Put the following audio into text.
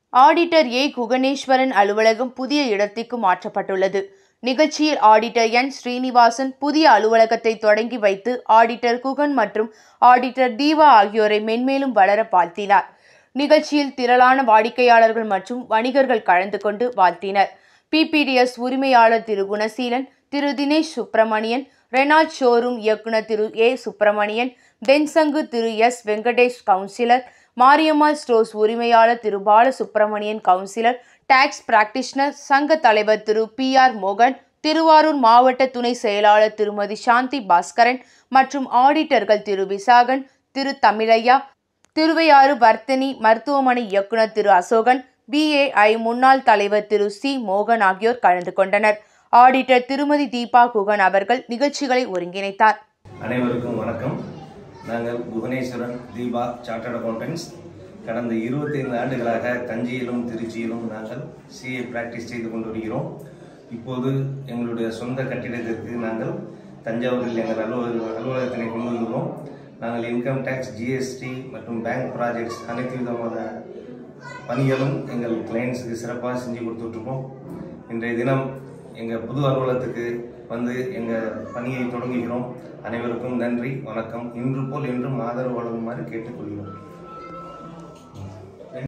auditor ஏ குகணேஸ்வரன் அலுவலகம் புதிய இடத்திற்கு மாற்றப்பட்டுள்ளது நிகழ்ச்சியில் ஆடிட்டர் என் ஸ்ரீனிவாசன் புதிய அலுவலகத்தை தொடங்கி வைத்து ஆடிட்டர் குகன் மற்றும் ஆடிட்டர் தீவா ஆகியோரை மென்மேலும் வளர வாழ்த்தினார் நிகழ்ச்சியில் திரளான வாடிக்கையாளர்கள் மற்றும் வணிகர்கள் கலந்து கொண்டு வாழ்த்தினர் பிபிடிஎஸ் உரிமையாளர் திரு குணசீலன் திரு தினேஷ் சுப்பிரமணியன் ரெனால்ட் ஷோரூம் இயக்குனர் Thiru A Subramanian Thensangu Thiru S Venkatesh councillor Mariyammal stores உரிமையாளர் Thiru Balasubramanian councillor tax practitioner சங்க தலைவர் திரு பி ஆர் மோகன் திருவாரூர் மாவட்ட துணை செயலாளர் திருமதி சாந்தி பாஸ்கரன் மற்றும் ஆடிட்டர்கள் திரு விசாகன் திரு தமிழையா திருவையாறு வர்த்தனி மருத்துவமனை இயக்குனர் திரு அசோகன் பிஏஐ முன்னாள் தலைவர் திரு சி மோகன் ஆகியோர் கலந்து கொண்டனர் ஆடிட்டர் திருமதி தீபா குகன் அவர்கள் நிகழ்ச்சிகளை ஒருங்கிணைத்தார் அனைவருக்கும் வணக்கம் நாங்கள் புவனேஸ்வரன் தீபா சார்ட்டர்ட் அக்கௌண்டன்ஸ் கடந்த 25 ஆண்டுகளாக தஞ்சையிலும் திருச்சியிலும் நாங்கள் சிஏ பிராக்டிஸ் செய்து கொண்டு வருகிறோம் இப்போது எங்களுடைய சொந்த கட்டிடத்திற்கு நாங்கள் தஞ்சாவூரில் எங்கள் அலுவலக அலுவலகத்தினை கொண்டு வந்துள்ளோம் நாங்கள் இன்கம் டேக்ஸ் ஜிஎஸ்டி மற்றும் பேங்க் ப்ராஜெக்ட்ஸ் அனைத்து விதமான பணிகளும் எங்கள் கிளைண்ட்ஸுக்கு சிறப்பாக செஞ்சு கொடுத்துட்ருக்கோம் இன்றைய தினம் எங்கள் புது அலுவலகத்துக்கு வந்து எங்கள் பணியை தொடங்குகிறோம் அனைவருக்கும் நன்றி வணக்கம் இன்று போல் என்றும் ஆதரவு வழங்குமாறு கேட்டுக்கொள்கிறோம்